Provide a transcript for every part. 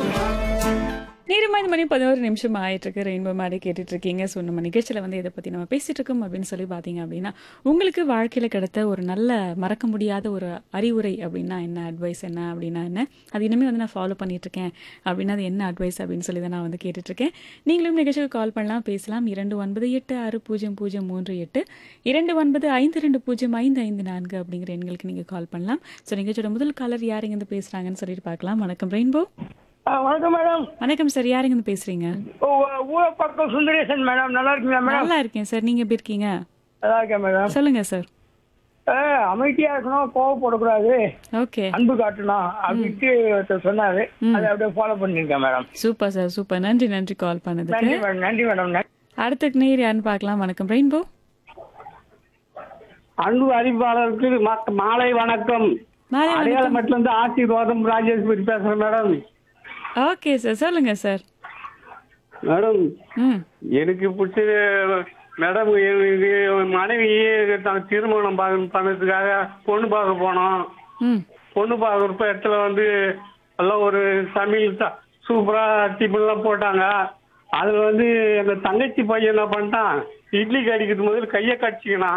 நேரமா இந்த மணி பதினோரு நிமிஷம் ஆயிட்டு இருக்கு ரெயின்போ மாதிரி கேட்டுட்டு இருக்கீங்க ஸோ நம்ம நிகழ்ச்சியில் வந்து இதை பற்றி நம்ம பேசிட்டு இருக்கோம் அப்படின்னு சொல்லி பார்த்தீங்க அப்படின்னா உங்களுக்கு வாழ்க்கையில் கிடைத்த ஒரு நல்ல மறக்க முடியாத ஒரு அறிவுரை அப்படின்னா என்ன அட்வைஸ் என்ன அப்படின்னா என்ன அது இனிமேல் வந்து நான் ஃபாலோ பண்ணிட்டு இருக்கேன் அப்படின்னா அது என்ன அட்வைஸ் அப்படின்னு சொல்லி தான் நான் வந்து கேட்டுட்டு இருக்கேன் நீங்களும் நிகழ்ச்சிக்கு கால் பண்ணலாம் பேசலாம் இரண்டு ஒன்பது எட்டு ஆறு பூஜ்ஜியம் பூஜ்ஜியம் மூன்று எட்டு இரண்டு ஒன்பது ஐந்து ரெண்டு பூஜ்ஜியம் ஐந்து ஐந்து நான்கு அப்படிங்கிற எண்களுக்கு நீங்கள் கால் பண்ணலாம் ஸோ நிகழ்ச்சியோட முதல் காலர் யார் இருந்து பேசுகிறாங்கன்னு சொல்லிட்டு பார்க்கலாம் வணக்கம் ரெயின்போ ஆ, வணக்கம் மேடம் வணக்கம் சார் யார் இருந்து பேசுறீங்க ஊ- ஊர பக்கம் சுந்தரேசன் மேடம் நல்லா இருக்கீங்களா மேடம் நல்லா இருக்கேன் சார் நீங்க எப்படி இருக்கீங்க நல்லா இருக்கேன் மேடம் சொல்லுங்க சார் ஆ, அமைதியா இருக்கணும் கோவப்படக்கூடாது ஓகே அன்பு காட்டணும் அப்படின்ட்டு ஒருத்தர் சொன்னாரு அதை அப்படியே ஃபாலோ பண்ணிருக்கேன் மேடம் சூப்பர் சார் சூப்பர் நன்றி நன்றி கால் பண்ணதுக்கு நன்றி மேடம் நன்றி மேடம் நன்றி. அடுத்த நேர் யாருன்னு பார்க்கலாம் வணக்கம் ரெயின்போ அன்பு அறிவிப்பாளருக்கு ம- மாலை வணக்கம் மாலை வணக்கம் அடையாளமட்டில இருந்து ஆசீர்வாதம் ராஜேஸ்வரி பேசுறேன் மேடம் ஓகே சார் சொல்லுங்க சார் மேடம் ம் எனக்கு பிடிச்சது மேடம் எனக்கு மனைவி தான் திருமணம் பார்க்க பண்ணதுக்காக பொண்ணு பார்க்க போனோம் ம் பொண்ணு பார்க்குறப்ப இடத்துல வந்து எல்லாம் ஒரு சமையல் தான் சூப்பரா டிஃபன்லாம் போட்டாங்க அதுல வந்து எங்க தங்கச்சி பையன் என்ன பண்ணிட்டான் இட்லி கடிக்கிறது முதல்ல கையை கடிச்சிக்கினான்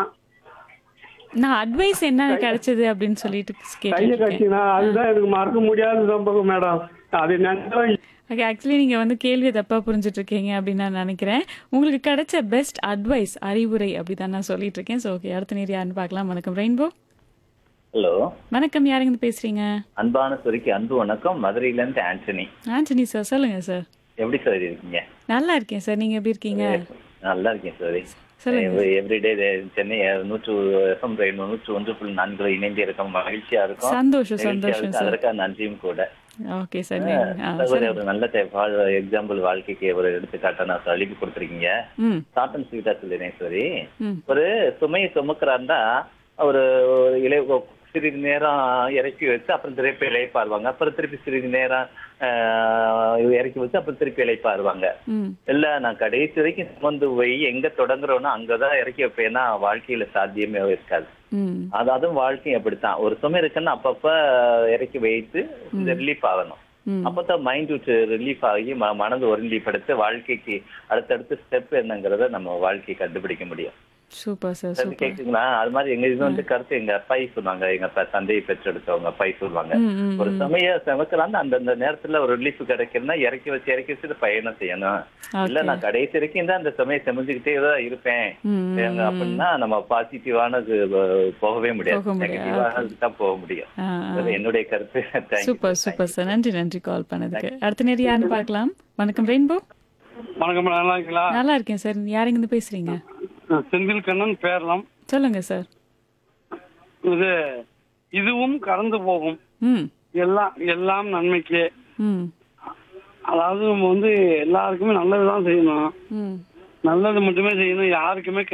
நான் அட்வைஸ் என்ன கிடைச்சது அப்படின்னு சொல்லிட்டு கையை கேட்டிருக்கேன் கடிச்சிக்கினா அதுதான் எனக்கு மறக்க முடியாத சம்பவம் மேடம் அது நினைச்சா ஓகே ஆக்சுவலி நீங்கள் வந்து கேள்வியை தப்பாக புரிஞ்சுட்டு இருக்கீங்க அப்படின்னு நான் நினைக்கிறேன் உங்களுக்கு கிடைச்ச பெஸ்ட் அட்வைஸ் அறிவுரை அப்படி தான் நான் சொல்லிட்டு இருக்கேன் ஸோ ஓகே அடுத்த நேர் யாருன்னு பார்க்கலாம் வணக்கம் ரெயின்போ ஹலோ வணக்கம் யாருங்க பேசுறீங்க அன்பான சொரிக்கு அன்பு வணக்கம் மதுரையில இருந்து ஆண்டனி ஆண்டனி சார் சொல்லுங்க சார் எப்படி சார் இருக்கீங்க நல்லா இருக்கேன் சார் நீங்க எப்படி இருக்கீங்க நல்லா இருக்கேன் சார் சொல்லுங்க. எவ்ரிடே சென்னை நூற்று எஃப்எம் நூற்று ஒன்று புள்ளி நான்குல இணைந்து இருக்கும் மகிழ்ச்சியா இருக்கும் சந்தோஷம் மகிழ்ச்சியா சந்தோஷம் இருக்கு. சார் அதற்காக நன்றியும் கூட ஓகே சார் நீங்க ஆ, ஒரு சொல்லுங்க. ஒரு நல்ல எக்ஸாம்பிள் வாழ்க்கைக்கு ஒரு எடுத்துக்காட்ட நான் எழுதி கொடுத்துருக்கீங்க ம் ஷார்ட் அண்ட் ஸ்வீட்டா சொல்லிடுறேன் சரி ம் ஒரு சுமையை சுமக்கிறாருந்தா ஒரு ஒரு இளைய சிறிது நேரம் இறக்கி வச்சு அப்புறம் திருப்பி இழைப்பாருவாங்க அப்புறம் திருப்பி சிறிது நேரம் ஆஹ், இறக்கி வச்சு அப்புறம் திருப்பி இழைப்பாருவாங்க ம் இல்ல நான் கடைசி வரைக்கும் சுமந்து போய் எங்க தொடங்குறோனோ அங்கதான் இறக்கி வைப்பேன்னா வாழ்க்கையில சாத்தியமே இருக்காது ம் அது அதுவும் வாழ்க்கையும் அப்படித்தான் ஒரு சுமை இருக்குன்னு அப்பப்ப இறக்கி வைத்து இந்த ரிலீஃப் ஆகணும் ம் அப்பதான் மைண்ட் விட்டு ரிலீஃப் ஆகி ம- மனது ஒருநிலைப்படுத்தி வாழ்க்கைக்கு அடுத்தடுத்த ஸ்டெப் என்னங்கிறத நம்ம வாழ்க்கையை கண்டுபிடிக்க முடியும் சூப்பர் சார் சரி, சூப்பர் கேக்குங்களா அது மாதிரி எங்க இது வந்து கருத்து எங்க அப்பாயி சொன்னாங்க எங்க அப்பா தந்தையை பெற்றெடுத்தவங்க அப்பாயி சொல்லுவாங்க ம் ம் ஒரு சமய சமைக்கிறான்னு அந்தந்த நேரத்துல ஒரு ரிலீஃப் கிடைக்குதுன்னா இறக்கி வச்சு இறக்கி வச்சு பயணம் செய்யணும் இல்ல நான் கடைசி வரைக்கும் தான் அந்த சமயம் செமைஞ்சுக்கிட்டே தான் இருப்பேன் ம், ம், ஏங்க, அப்படின்னா நம்ம பாசிட்டிவானது போகவே முடியாது போக முடியாது. நெகட்டிவானதுக்கு தான் போக முடியும் ஆ, ஆ. அது என்னுடைய கருத்து Thank you. Super super sir நன்றி நன்றி கால் பண்ணதுக்கு அடுத்த நேர் யாருன்னு பார்க்கலாம் வணக்கம் ரெயின்போ வணக்கம் மேடம் நல்லா இருக்கீங்களா நல்லா இருக்கேன் சார் யாருங்க இருந்து பேசுறீங்க நான் செந்தில் கண்ணன் பேரலாம் சொல்லுங்க சார் இது இதுவும் கடந்து போகும் ம் எல்லாம் எல்லாம் நன்மைக்கு ம் அதாவது நம்ம வந்து எல்லாருக்குமே நல்லதுதான் செய்யணும் ம் நல்லது மட்டுமே செய்யணும் யாருக்குமே